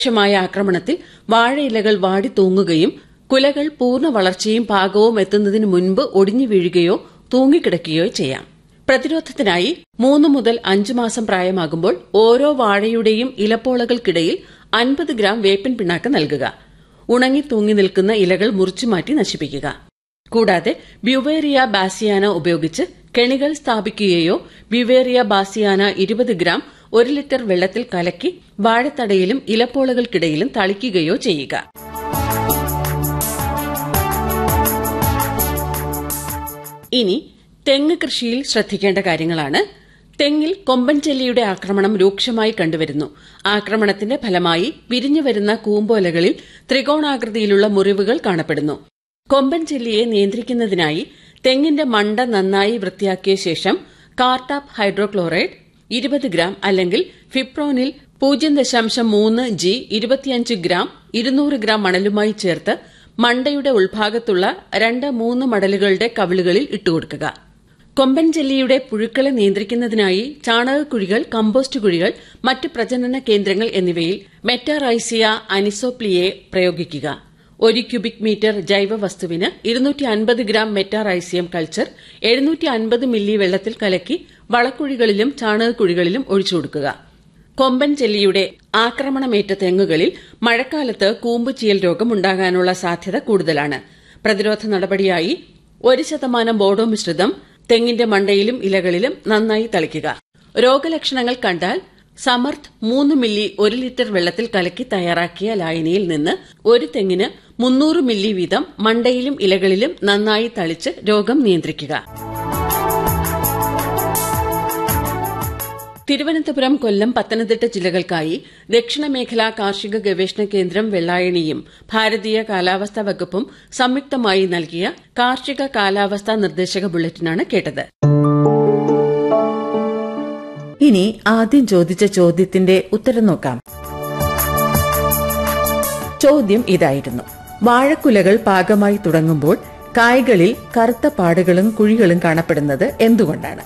രൂക്ഷമായ ആക്രമണത്തിൽ വാഴയിലകൾ വാടി തൂങ്ങുകയും കുലകൾ പൂർണ്ണ വളർച്ചയും പാകവും എത്തുന്നതിന് മുൻപ് ഒടിഞ്ഞു വീഴുകയോ തൂങ്ങിക്കിടക്കുകയോ ചെയ്യാം പ്രതിരോധത്തിനായി മൂന്ന് മുതൽ അഞ്ച് മാസം പ്രായമാകുമ്പോൾ ഓരോ വാഴയുടെയും ഇലപ്പോളകൾക്കിടയിൽ അൻപത് ഗ്രാം വേപ്പിൻ പിണ്ണാക്ക് നൽകുക ഉണങ്ങി തൂങ്ങി നിൽക്കുന്ന ഇലകൾ മുറിച്ചുമാറ്റി നശിപ്പിക്കുക കൂടാതെ ബ്യുവേറിയ ബാസിയാന ഉപയോഗിച്ച് കെണികൾ സ്ഥാപിക്കുകയോ ബ്യുവേറിയ ബാസിയാന ഇരുപത് ഗ്രാം ഒരു ലിറ്റർ വെള്ളത്തിൽ കലക്കി വാഴത്തടയിലും ഇലപ്പോളകൾക്കിടയിലും തളിക്കുകയോ ചെയ്യുക ഇനി തെങ്ങ് കൃഷിയിൽ ശ്രദ്ധിക്കേണ്ട കാര്യങ്ങളാണ് തെങ്ങിൽ കൊമ്പൻ ചെല്ലിയുടെ ആക്രമണം രൂക്ഷമായി കണ്ടുവരുന്നു ആക്രമണത്തിന്റെ ഫലമായി വിരിഞ്ഞുവരുന്ന കൂമ്പോലകളിൽ ത്രികോണാകൃതിയിലുള്ള മുറിവുകൾ കാണപ്പെടുന്നു കൊമ്പൻ ചെല്ലിയെ നിയന്ത്രിക്കുന്നതിനായി തെങ്ങിന്റെ മണ്ട നന്നായി വൃത്തിയാക്കിയ ശേഷം കാർട്ടാപ്പ് ഹൈഡ്രോക്ലോറൈഡ് ഇരുപത് ഗ്രാം അല്ലെങ്കിൽ ഫിപ്രോനിൽ പൂജ്യം ദശാംശം മൂന്ന് ജി ഇരുപത്തിയഞ്ച് ഗ്രാം ഇരുന്നൂറ് ഗ്രാം മണലുമായി ചേർത്ത് മണ്ടയുടെ ഉൾഭാഗത്തുള്ള രണ്ട് മൂന്ന് മടലുകളുടെ കവിളുകളിൽ ഇട്ടുകൊടുക്കുക കൊമ്പൻ ജെല്ലിയുടെ പുഴുക്കളെ നിയന്ത്രിക്കുന്നതിനായി ചാണകക്കുഴികൾ കമ്പോസ്റ്റ് കുഴികൾ മറ്റ് പ്രജനന കേന്ദ്രങ്ങൾ എന്നിവയിൽ മെറ്റാറൈസിയ അനിസോപ്ലിയെ പ്രയോഗിക്കുക ഒരു ക്യൂബിക് മീറ്റർ ജൈവ വസ്തുവിന് ഇരുന്നൂറ്റി അൻപത് ഗ്രാം മെറ്റാറൈസിയം കൾച്ചർ എഴുന്നൂറ്റി അൻപത് മില്ലി വെള്ളത്തിൽ കലക്കി വളക്കുഴികളിലും ചാണകക്കുഴികളിലും ഒഴിച്ചു കൊടുക്കുക കൊമ്പൻ ചെല്ലിയുടെ ആക്രമണമേറ്റ തെങ്ങുകളിൽ മഴക്കാലത്ത് കൂമ്പുചീയൽ രോഗം ഉണ്ടാകാനുള്ള സാധ്യത കൂടുതലാണ് പ്രതിരോധ നടപടിയായി ഒരു ശതമാനം ബോഡോ മിശ്രിതം തെങ്ങിന്റെ മണ്ടയിലും ഇലകളിലും നന്നായി തളിക്കുക രോഗലക്ഷണങ്ങൾ കണ്ടാൽ സമർത്ഥ് മൂന്ന് മില്ലി ഒരു ലിറ്റർ വെള്ളത്തിൽ കലക്കി തയ്യാറാക്കിയ ലായനിയിൽ നിന്ന് ഒരു തെങ്ങിന് മുന്നൂറ് മില്ലി വീതം മണ്ടയിലും ഇലകളിലും നന്നായി തളിച്ച് രോഗം നിയന്ത്രിക്കുക തിരുവനന്തപുരം കൊല്ലം പത്തനംതിട്ട ജില്ലകൾക്കായി ദക്ഷിണമേഖലാ കാർഷിക ഗവേഷണ കേന്ദ്രം വെള്ളായണിയും ഭാരതീയ കാലാവസ്ഥാ വകുപ്പും സംയുക്തമായി നൽകിയ കാർഷിക കാലാവസ്ഥാ നിർദ്ദേശക ബുള്ളറ്റിനാണ് കേട്ടത് ഇനി ആദ്യം ചോദിച്ച ചോദ്യത്തിന്റെ ഉത്തരം നോക്കാം ചോദ്യം ഇതായിരുന്നു വാഴക്കുലകൾ പാകമായി തുടങ്ങുമ്പോൾ കായ്കളിൽ കറുത്ത പാടുകളും കുഴികളും കാണപ്പെടുന്നത് എന്തുകൊണ്ടാണ്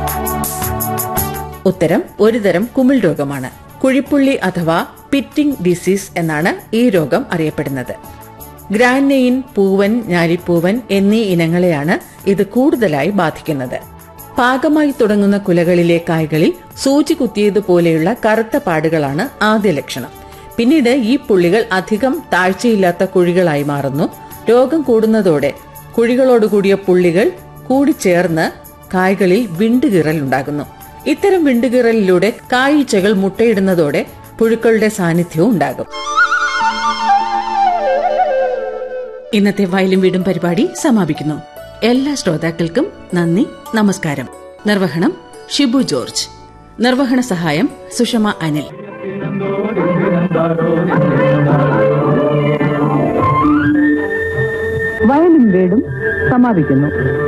ഉത്തരം ഒരുതരം കുമിൾ രോഗമാണ് കുഴിപ്പുള്ളി അഥവാ പിറ്റിംഗ് ഡിസീസ് എന്നാണ് ഈ രോഗം അറിയപ്പെടുന്നത് ഗ്രാനെയിൻ പൂവൻ ഞാലിപ്പൂവൻ എന്നീ ഇനങ്ങളെയാണ് ഇത് കൂടുതലായി ബാധിക്കുന്നത് പാകമായി തുടങ്ങുന്ന കുലകളിലെ കായ്കളിൽ സൂചി കുത്തിയതുപോലെയുള്ള കറുത്ത പാടുകളാണ് ആദ്യ ലക്ഷണം പിന്നീട് ഈ പുള്ളികൾ അധികം താഴ്ചയില്ലാത്ത കുഴികളായി മാറുന്നു രോഗം കൂടുന്നതോടെ കുഴികളോടുകൂടിയ പുള്ളികൾ കൂടിച്ചേർന്ന് കായ്കളിൽ വിണ്ടുകീറൽ ഉണ്ടാകുന്നു ഇത്തരം വിണ്ടുകീറലിലൂടെ കായ്ച്ചകൾ മുട്ടയിടുന്നതോടെ പുഴുക്കളുടെ സാന്നിധ്യവും ഉണ്ടാകും ഇന്നത്തെ വയലും വീടും പരിപാടി സമാപിക്കുന്നു എല്ലാ ശ്രോതാക്കൾക്കും നന്ദി നമസ്കാരം നിർവഹണം ഷിബു ജോർജ് നിർവഹണ സഹായം സുഷമ അനിൽ വയലും വീടും സമാപിക്കുന്നു